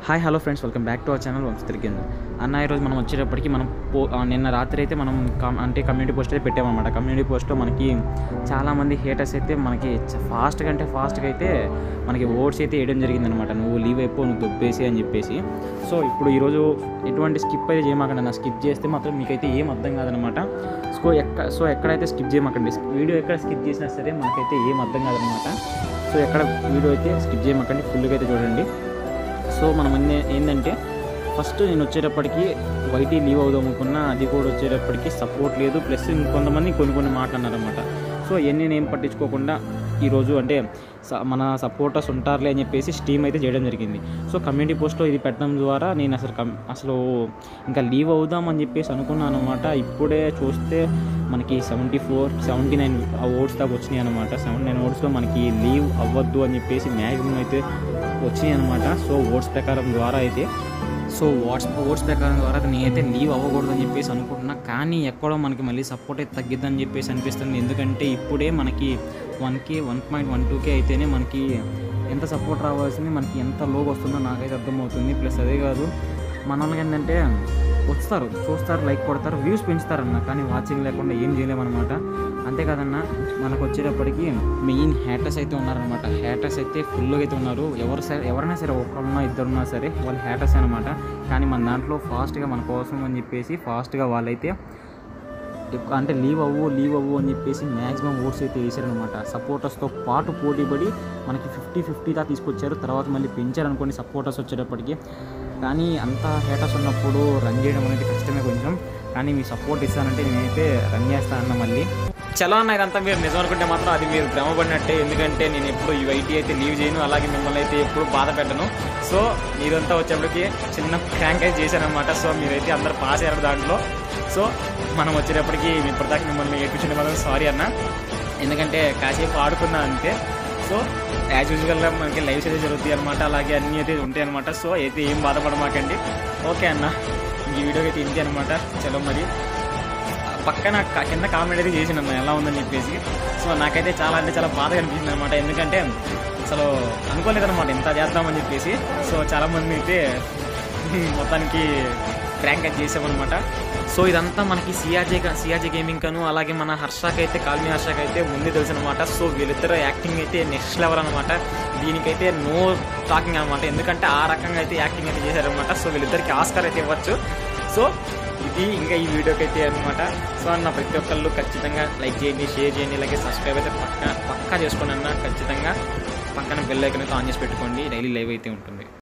hi hello friends welcome back to our channel వంశ తిరిగింది అన్న ఈరోజు మనం వచ్చేటప్పటికి మనం పో ఆ, నిన్న రాత్రి అయితే మనం కమ్- అంటే కమ్యూనిటీ పోస్ట్ అయితే పెట్టామన్నమాట కమ్యూనిటీ పోస్ట్లో మనకి చాలామంది హేటర్స్ అయితే మనకి ఫాస్ట్గా అంటే ఫాస్ట్గా అయితే మనకి ఓట్స్ అయితే వేయడం జరిగిందనమాట నువ్వు లీవ్ అయిపో నువ్వు దొబ్బేసి అని చెప్పేసి సో ఇప్పుడు ఈరోజు ఎటువంటి స్కిప్ అయితే చేయమాకండి అన్న స్కిప్ చేస్తే మాత్రం మీకైతే ఏం అర్థం కాదనమాట సో ఎక్క సో ఎక్కడైతే స్కిప్ చేయమాకండి వీడియో ఎక్కడ స్కిప్ చేసినా సరే మనకైతే ఏం అర్థం కాదనమాట సో ఎక్కడ వీడియో అయితే స్కిప్ చేయమాకండి ఫుల్గా అయితే చూడండి సో మనం అన్నీ ఏంటంటే ఫస్ట్ నేను వచ్చేటప్పటికి వైటీ లీవ్ అవుదాం అనుకున్నా అది కూడా వచ్చేటప్పటికి సపోర్ట్ లేదు ప్లస్ ఇంకొంతమంది కొన్ని కొన్ని మాట్లాడినారనమాట సో ఇవన్నీ నేను పట్టించుకోకుండా ఈరోజు అంటే స- మన సపోర్టర్స్ ఉంటారులే అని చెప్పేసి స్టీమ్ అయితే చేయడం జరిగింది సో కమ్యూనిటీ పోస్ట్లో ఇది పెట్టడం ద్వారా నేను అసలు కమ్ అసలు ఇంకా లీవ్ అవుదాం అని చెప్పేసి అనుకున్నాను అనమాట ఇప్పుడే చూస్తే మనకి seventy four seventy nine votes దాకా వచ్చినాయి అనమాట సెవెంటీ నైన్ ఓట్స్లో మనకి లీవ్ అవ్వద్దు అని చెప్పేసి మ్యాక్సిమం అయితే వచ్చినాయి అనమాట సో ఓట్స్ ప్రకారం ద్వారా అయితే సో ఓట్స్ ఓట్స్ ప్రకారం ద్వారా నేనైతే లీవ్ అవ్వకూడదు అని చెప్పేసి అనుకుంటున్నా కానీ ఎక్కడో మనకి మళ్ళీ సపోర్ట్ అయితే తగ్గిద్దని చెప్పేసి అనిపిస్తుంది ఎందుకంటే ఇప్పుడే మనకి one K one point one two K అయితేనే మనకి ఎంత సపోర్ట్ రావాల్సింది మనకి ఎంత లోగా వస్తుందో నాకైతే అర్థమవుతుంది ప్లస్ అదే కాదు మన వాళ్ళకి ఏంటంటే వస్తారు చూస్తారు లైక్ కొడతారు వ్యూస్ పెంచుతారన్న కానీ వాచింగ్ లేకుండా ఏం చేయలేమన్నమాట అంతేకాదన్న మనకు వచ్చేటప్పటికి మెయిన్ హ్యాటర్స్ అయితే ఉన్నారనమాట హ్యాటర్స్ అయితే ఫుల్గా అయితే ఉన్నారు ఎవరు సరే ఎవరైనా సరే ఒకరున్నా ఇద్దరున్నా సరే వాళ్ళు హ్యాటర్స్ అనమాట కానీ మన దాంట్లో ఫాస్ట్గా మన కోసం అని చెప్పేసి ఫాస్ట్గా వాళ్ళైతే ఎక్కువ అంటే లీవ్ అవ్వు లీవ్ అవ్వు అని చెప్పేసి మ్యాక్సిమం ఓట్స్ అయితే వేసారనమాట సపోర్టర్స్తో పాటు పోటీపడి మనకి ఫిఫ్టీ ఫిఫ్టీగా తీసుకొచ్చారు తర్వాత మళ్ళీ పెంచారు అనుకోండి సపోర్టర్స్ వచ్చేటప్పటికి కానీ అంత హేటర్స్ ఉన్నప్పుడు రన్ చేయడం అనేది కష్టమే కొంచెం కానీ మీ సపోర్ట్ ఇస్తానంటే నేనైతే రన్ చేస్తానన్న మళ్ళీ చలో అన్న ఇదంతా మీరు నిజం అనుకుంటే మాత్రం అది మీరు భ్రమపడినట్టే ఎందుకంటే నేను ఎప్పుడు ఈ ఐటీ అయితే లీవ్ చేయను అలాగే మిమ్మల్ని అయితే ఎప్పుడు బాధ పెట్టను సో మీరంతా వచ్చేప్పటికి చిన్న క్రాంక్ అయితే చేశానమాట సో మీరైతే అందరు పాస్ అయ్యారు దాంట్లో సో మనం వచ్చేటప్పటికి మీ ఇప్పటిదాకా మిమ్మల్ని ఏడ్పించిన మాత్రం సారీ అన్న ఎందుకంటే కాసేపు ఆడుకున్నా అంతే సో యాజ్ యూజువల్గా మనకి లైవ్స్ అయితే జరుగుతాయి అనమాట అలాగే అన్నీ అయితే ఉంటాయి అనమాట సో అయితే ఏం బాధపడమాకండి ఓకే అన్న ఈ వీడియోకి అయితే ఇంతే అనమాట చలో మరి పక్కన క- కింద కామెంట్ అయితే చేసిన ఎలా ఉందని చెప్పేసి సో నాకైతే చాలా అంటే చాలా బాధగా అనిపించింది అనమాట ఎందుకంటే అసలు అనుకోలేదన్నమాట ఇంత చేద్దామని చెప్పేసి సో చాలామంది అయితే మొత్తానికి ప్రాంక్ అయితే చేసామన్నమాట సో ఇదంతా మనకి సిఆర్జే సిఆర్జే గేమింగ్ కను అలాగే మన హర్షాకి అయితే కాల్మీ హర్షాకి అయితే ముందే తెలుసు అనమాట సో వీళ్ళిద్దరు యాక్టింగ్ అయితే నెక్స్ట్ లెవెల్ అనమాట దీనికైతే నో టాకింగ్ అనమాట ఎందుకంటే ఆ రకంగా అయితే యాక్టింగ్ అయితే చేశారనమాట సో వీళ్ళిద్దరికి ఆస్కార్ అయితే ఇవ్వచ్చు సో ఇది ఇంకా ఈ వీడియోకి అయితే అనమాట సో అన్న ప్రతి ఒక్కళ్ళు ఖచ్చితంగా లైక్ చేయండి షేర్ చేయండి అలాగే సబ్స్క్రైబ్ అయితే పక్క పక్కా చేసుకోండి అన్న ఖచ్చితంగా పక్కన బెల్ ఐకన్ అయితే ఆన్ చేసి పెట్టుకోండి డైలీ లైవ్ అయితే ఉంటుంది